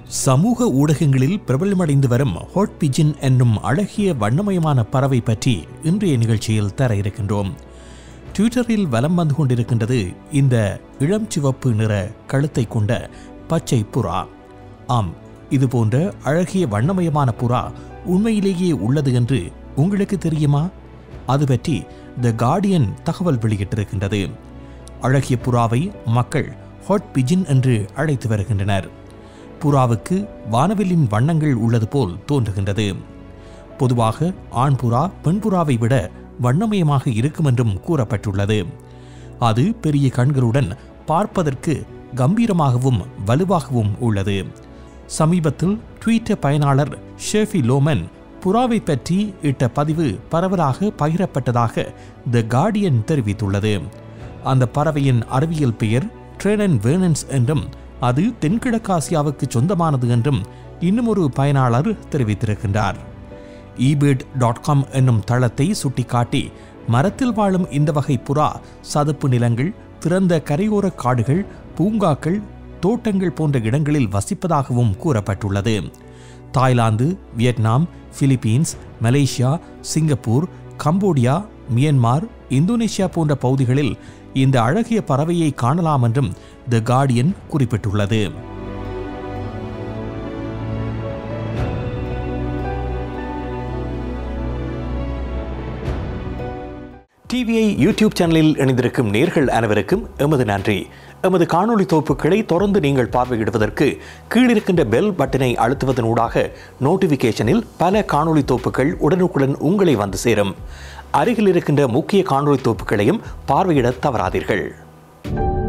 சமூக ஊடகங்களில் பிரபலமடைந்து வரும் ஹாட் பிஜின் என்னும் அழகிய வண்ணமயமான பறவை பற்றி இன்றைய நிகழ்ச்சியில் தர இருக்கின்றோம் ட்விட்டரில் வலம் வந்து கொண்டிருக்கின்றது இந்த இளம் சிவப்பு நிற கழுத்தை கொண்ட பச்சை புறா ஆம் இது போன்ற அழகிய வண்ணமயமான புறா உண்மையிலேயே உள்ளது என்று உங்களுக்கு தெரியுமா அது பற்றி த கார்டியன் தகவல் வெளியிட்டிருக்கின்றது அழகிய புறாவை மக்கள் ஹாட் பிஜின் என்று அழைத்து வருகின்றனர் புறாவுக்கு வானவில்லின் வண்ணங்கள் உள்ளது போல் தோன்றுகின்றது பொதுவாக ஆண் புறா பெண் புறாவை விட வண்ணமயமாக இருக்கும் என்றும் கூறப்பட்டுள்ளது அது பெரிய கண்களுடன் பார்ப்பதற்கு கம்பீரமாகவும் வலுவாகவும் உள்ளது சமீபத்தில் ட்விட்டர் பயனாளர் ஷேஃபி லோமன் புறாவை பற்றி இட்ட பதிவு பரவலாக பகிரப்பட்டதாக த கார்டியன் தெரிவித்துள்ளது அந்த பறவையின் அறிவியல் பெயர் ட்ரெனன் வேர்னன்ஸ் என்றும் அது தென்கிழக்காசியாவுக்கு சொந்தமானது என்றும் இன்னும் ஒரு பயனாளர் தெரிவித்திருக்கின்றார் ஈபேட் டாட் காம் என்னும் தளத்தை சுட்டிக்காட்டி மரத்தில் வாழும் இந்த வகை புறா சதுப்பு நிலங்கள் திறந்த கரையோர காடுகள் பூங்காக்கள் தோட்டங்கள் போன்ற இடங்களில் வசிப்பதாகவும் கூறப்பட்டுள்ளது Thailand Vietnam Philippines Malaysia Singapore Cambodia Myanmar Indonesia போன்ற பகுதிகளில் இந்த அழகிய பறவையை காணலாம் என்றும் த கார்டியன் குறிப்பிட்டுள்ளது டிவிஐ யூடியூப் சேனலில் இணைந்திருக்கும் நேர்கள் அனைவருக்கும் எமது நன்றி எமது காணொளி தொகுப்புகளை தொடர்ந்து நீங்கள் பார்வையிடுவதற்கு கீழிருக்கின்ற பெல் பட்டனை அழுத்துவதன் ஊடாக நோட்டிஃபிகேஷனில் பல காணொளி தொகுப்புகள் உடனுக்குடன் உங்களை வந்து சேரும் அருகில் இருக்கின்ற முக்கிய காணொளி தொகுப்புகளையும் பார்வையிட தவறாதீர்கள்